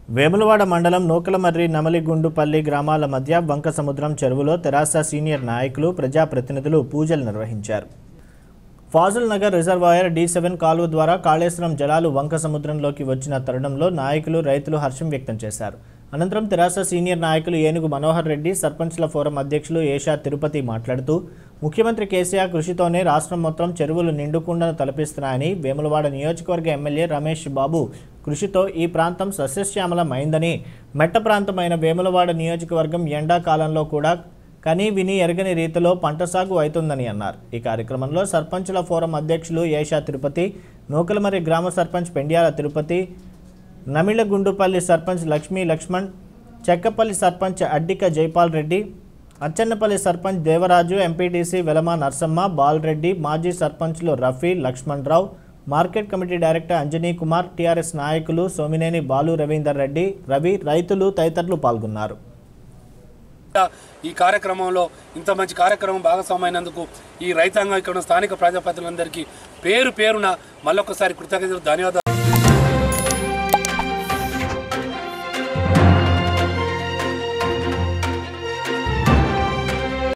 వేములవాడ మండలం నూకలమర్రి నమలిగుండుపల్లి గ్రామాల మధ్య వంక సముద్రం చెరువులో తెరాస సీనియర్ నాయకులు ప్రజాప్రతినిధులు పూజలు నిర్వహించారు Fazul Nagar reservoir D seven కాలువ ద్వారా కాళేశ్వరం జలాలు వంక సముద్రంలోకి వచ్చిన తరుణంలో నాయకులు రైతులు హర్షం వ్యక్తం చేశారు అనంతరం తెరాస సీనియర్ నాయకులు ఏనుగు మనోహర్ రెడ్డి సర్పంచ్ల ఫోరం అధ్యక్షులు ఏషా తిరుపతి మాట్లాడుతూ ముఖ్యమంత్రి కేసీఆర్ కృషితోనే రాష్ట్రం మొత్తం చెరువులు నిండుకుండను తలపిస్తున్నాయని వేములవాడ నియోజకవర్గ ఎమ్మెల్యే రమేష్ బాబు కృషితో ఈ ప్రాంతం సస్యశ్యామలమైందని మెట్ట ప్రాంతమైన వేములవాడ నియోజకవర్గం ఎండాకాలంలో కూడా కని విని ఎరగని రీతిలో పంట సాగు అవుతుందని అన్నారు ఈ కార్యక్రమంలో సర్పంచుల ఫోరం అధ్యక్షులు ఏషా తిరుపతి నూకలమర్రి గ్రామ సర్పంచ్ పెండ్యాల తిరుపతి నమిళగుండుపల్లి సర్పంచ్ లక్ష్మీ లక్ష్మణ్ చెక్కపల్లి సర్పంచ్ అడ్డిక జైపాల్ రెడ్డి అచ్చన్నపల్లి సర్పంచ్ దేవరాజు ఎంపీటీసీ వెలమ నర్సమ్మ బాలరెడ్డి మాజీ సర్పంచ్లు Rafi Laxman Rao market committee director Anjani Kumar TRS నాయకులు సోమినేని బాలు రవీందర్ రెడ్డి రవి రైతులు తదితరులు పాల్గొన్నారు ఈ కార్యక్రమంలో ఇంత మంచి కార్యక్రమం భాగస్వామైనందుకు ఈ రైతాంగం ఇక్కడ ఉన్న స్థానిక ప్రజాప్రతినిధులందరికీ పేరు పేరున మళ్ళొకసారి కృతజ్ఞతలు ధన్యవాదాలు